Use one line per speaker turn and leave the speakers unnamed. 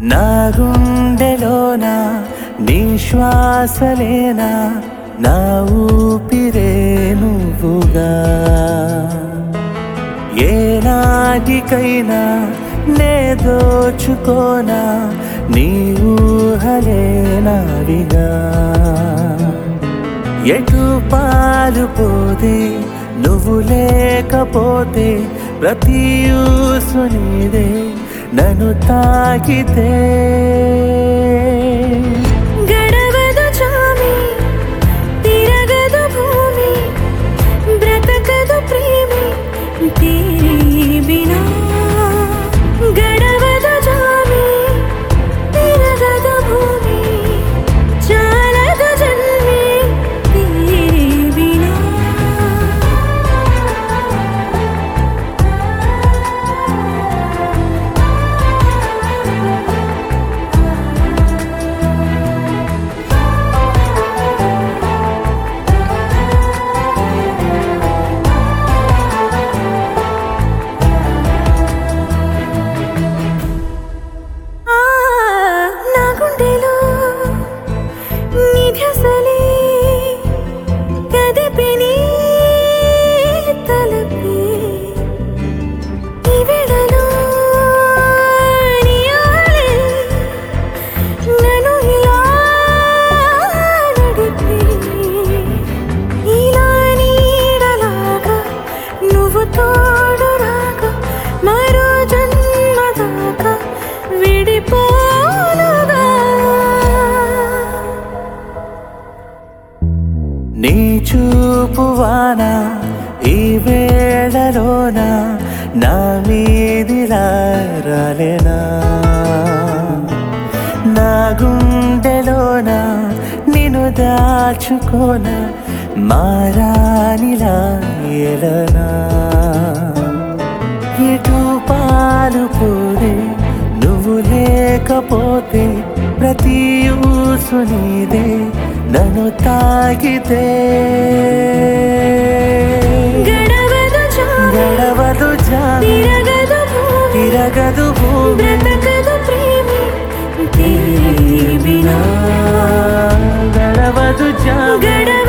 నా గుండెలోన నీ శ్వాసలేనా నా ఊపిరే నువ్వుగా ఏనాటికైనా నే దోచుకోనా నీ ఊహలే నావిగా ఎటు పాలు పోతే నువ్వు లేకపోతే ప్రతి ఊసు నీదే నన్ను తాకితే
గడవదు చామి తిరగదు భూమి బ్రతకదు ప్రేమి తేరీ బినా గడవదు చామి తిరగదు భూమి చాలదు జన్మే తేరీ బినా ఆ నా గుండెలో నిధసలే కదిపిని తలపే ఈ వేళలో నీ ఆలే నన్ను ఇలా నడిపే ఇలా నీడలాగా నువ్వు తోడు రాగా మరో జన్మ దాకా విడిపోనుగా
నీ చూపువాన ఈ వేళలోన నా మీదిలా రాలేనా నా గుండెలోన నిన్ను దాచుకోన మారానిలా ఎలనా ఎటు పాలు పోదే నువ్వు లేకపోతే ప్రతి ఊసు నీదే నన్ను తాకితే
గడవదు చామి
గడవదు జామి
తిరగదు భూమి
తిరగదు భూమి
బ్రతకదు ప్రేమి తేరీ బినా
గడవదు జామి
గడవ